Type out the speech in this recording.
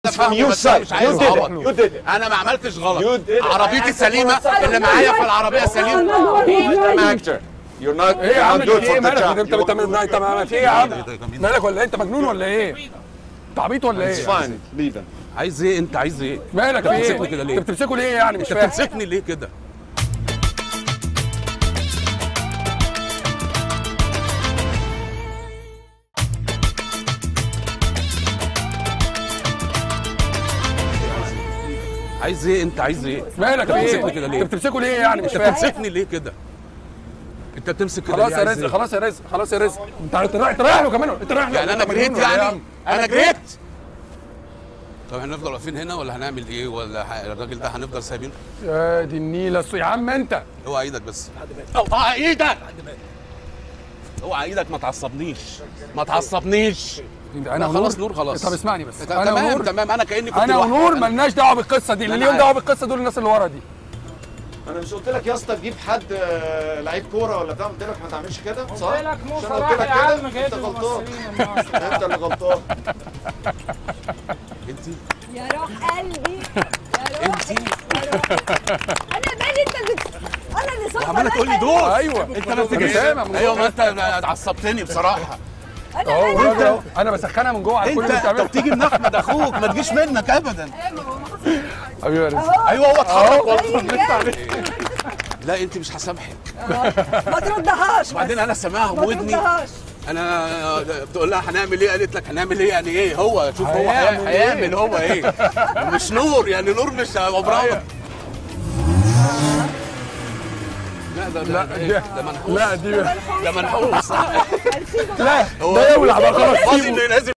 from your بس أنا side. مش عايز You did it. عبط. You did it. انا ما عملتش غلط You did it. عربيتي I asked سليمه for اللي معايا في العربيه سليم I'm an actor. You're not, ايه يا you're عم not في good ايه for the مالك job. انت انت انت انت ما- في ايه يا عم مالك ولا ايه انت مجنون ولا ايه انت عبيط ولا It's ايه fine. Leave them. عايز ايه انت عايز ايه مالك في ايه بتمسكني كده ليه؟ انت بتمسكوا ليه يعني مش انت فاهم بتمسكني ليه كده عايز ايه انت عايز ايه مالك في بتمسكني ايه كده ليه؟ انت بتمسكوا ليه يعني مش انت فاهم بتمسكني ليه كده انت بتمسك كده خلاص ليه؟ يا عايز رزق ايه؟ خلاص يا رزق خلاص يا رزق انت انت رايح انت رايح له كمان انت رايح له يعني انا انت جريت مجنون ولا ايه يا يعني عم؟ انا جريت طب هنفضل واقفين هنا ولا هنعمل ايه ولا ح- الراجل ده هنفضل سايبينه يا دي النيله الص- يا عم انت اوعى ايدك بس اوعى ايدك اوعى ايدك ما تعصبنيش ما تعصبنيش انا لا، ونور خلاص نور خلاص طب اسمعني بس ت- انا تمام ونور تمام انا كاني كنت انا لوحدي. ونور ملناش دعوه بالقصه دي اللي أنا ليهم عارف. دعوه بالقصه دول الناس اللي ورا دي انا مش قلت لك يا اسطى تجيب حد آه، لعيب كوره ولا بتاع قلت لك ما تعملش كده صح؟ قلت لك مو عشان أنا صلاح قلت لك يا عم كده جايب انت غلطان الممثلين المصري. انت اللي غلطان انت يا روح قلبي يا روح انت انا مالي انت اللي انا اللي صح وعماله تقول لي دول ايوه انت ما انا سامع من ايوه جوه. ما انت عصبتني بصراحه انا اهو مالي الراجل اهو انا بسخنها من جوه على كل انت اللي انت بتعمله بتيجي من احمد اخوك ما تجيش منك ابدا حبيبي يا رزق ايوه هو اتحرك والله أيوة. لا انت مش هسامحك ما تردهاش وبعدين انا سامعها ما بودني تردهاش انا بتقول لها هنعمل ايه قالت لك هنعمل ايه يعني ايه هو شوف هو هيعمل هي- هيعمل هو ايه مش نور يعني نور مش عمرها لا ده لا، ده دي- ده منحوس لا دي ده منحوس لا هو ده يولع بقى خلاص فاضي سيبه انه ينزل